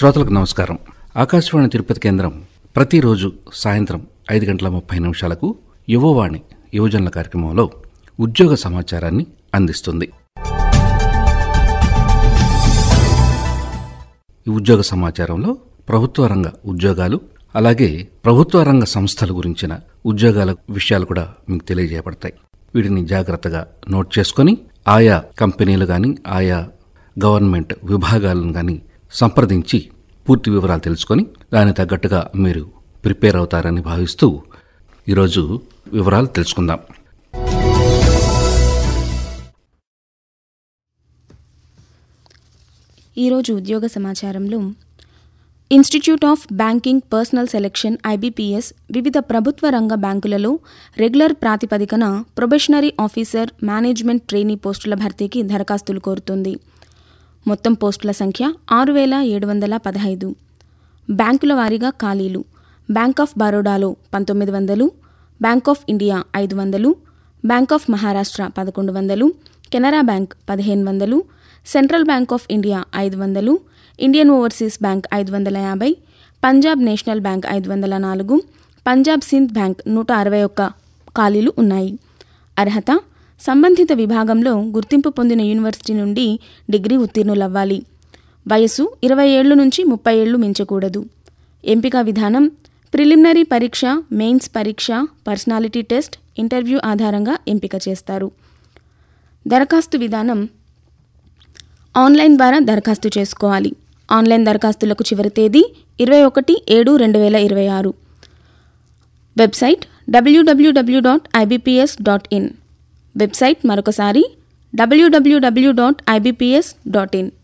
శ్రోతలకు నమస్కారం ఆకాశవాణి తిరుపతి కేంద్రం ప్రతిరోజు సాయంత్రం ఐదు గంటల ముప్పై నిమిషాలకు యువవాణి యువజనుల కార్యక్రమంలో ఉద్యోగ సమాచారాన్ని అందిస్తుంది ఈ ఉద్యోగ సమాచారంలో ప్రభుత్వ రంగ ఉద్యోగాలు అలాగే ప్రభుత్వ రంగ సంస్థల గురించిన ఉద్యోగాల విషయాలు కూడా మీకు తెలియజేయబడతాయి వీటిని జాగ్రత్తగా నోట్ చేసుకొని ఆయా కంపెనీలు కానీ ఆయా గవర్నమెంట్ విభాగాలను కానీ సంప్రదించి పూర్తి వివరాలు తెలుసుకొని దానికి తగ్గట్టుగా మీరు ప్రిపేర్ అవుతారని భావిస్తూ ఈరోజు వివరాలు తెలుసుకుందాం ఈరోజు ఉద్యోగ సమాచారంలో institute of banking personnel selection IBPS వివిధ ప్రభుత్వ రంగ బ్యాంకులలో రెగ్యులర్ ప్రాతిపదికన ప్రొబెషనరీ ఆఫీసర్ మేనేజ్మెంట్ ట్రైనీ పోస్టుల భర్తీకి దరఖాస్తులు కోరుతుంది మొత్తం పోస్టుల సంఖ్య ఆరు వేల ఏడు వందల పదహైదు బ్యాంకుల వారీగా ఖాళీలు బ్యాంక్ ఆఫ్ బరోడాలో పంతొమ్మిది వందలు బ్యాంక్ ఆఫ్ ఇండియా ఐదు వందలు బ్యాంక్ ఆఫ్ మహారాష్ట్ర పదకొండు వందలు కెనరా బ్యాంక్ పదిహేను వందలు సెంట్రల్ బ్యాంక్ ఆఫ్ ఇండియా ఐదు వందలు ఇండియన్ ఓవర్సీస్ బ్యాంక్ ఐదు వందల యాభై పంజాబ్ నేషనల్ బ్యాంక్ ఐదు వందల నాలుగు పంజాబ్ సింధ్ బ్యాంక్ నూట అరవై ఒక్క ఖాళీలు ఉన్నాయి అర్హత సంబంధిత విభాగంలో గుర్తింపు పొందిన యూనివర్సిటీ నుండి డిగ్రీ ఉత్తీర్ణులవ్వాలి వయసు ఇరవై ఏళ్ల నుంచి ముప్పై ఏళ్లు మించకూడదు ఎంపిక విధానం ప్రిలిమినరీ పరీక్ష మెయిన్స్ పరీక్ష పర్సనాలిటీ టెస్ట్ ఇంటర్వ్యూ ఆధారంగా ఎంపిక చేస్తారు దరఖాస్తు విధానం ఆన్లైన్ ద్వారా దరఖాస్తు చేసుకోవాలి ఆన్లైన్ దరఖాస్తులకు చివరి తేదీ ఇరవై ఒకటి ఏడు రెండు వేల ఇరవై ఆరు website WWW dot IBPS dot in website మరొకసారి WWW dot IBPS dot in